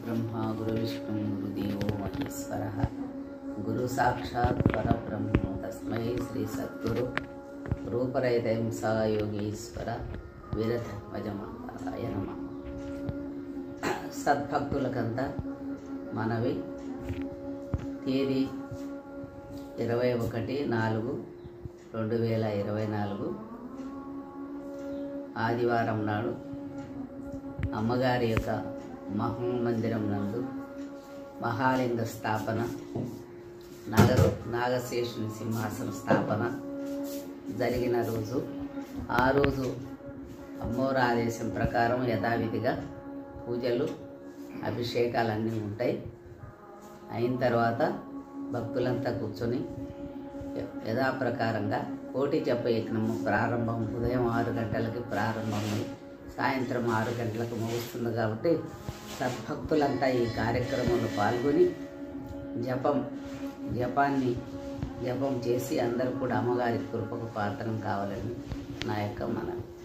గురుర్బ్రహ్మ గురువిష్ణు గురుదేవో మహేశ్వర గురు సాక్షాత్ పరబ్రహ్మ తస్మై శ్రీ సద్గురు రూపరహితం సా యోగీశ్వర వీరధర్మజమాయ నమ సద్భక్తులకంతా మనవి తేదీ ఇరవై ఒకటి నాలుగు రెండు వేల ఇరవై నాలుగు ఆదివారం నాడు అమ్మగారి యొక్క మహోమందిరం నందు మహాలింగ స్థాపన నగరు నాగశేషుని సింహాసన స్థాపన జరిగిన రోజు ఆ రోజు అమ్మోరు ఆదేశం ప్రకారం యథావిధిగా పూజలు అభిషేకాలన్నీ ఉంటాయి అయిన తర్వాత భక్తులంతా కూర్చొని య- యథాప్రకారంగా కోటి జప యజ్ఞము ప్రారంభం ఉదయం ఆరు గంటలకి ప్రారంభమై సాయంత్రం ఆరు గంటలకు ముగుస్తుంది కాబట్టి సద్భక్తులంతా ఈ కార్యక్రమంలో పాల్గొని జపం జపాన్ని జపం చేసి అందరూ కూడా అమ్మగారి కృపకు పాత్రం కావాలని నా యొక్క మనవి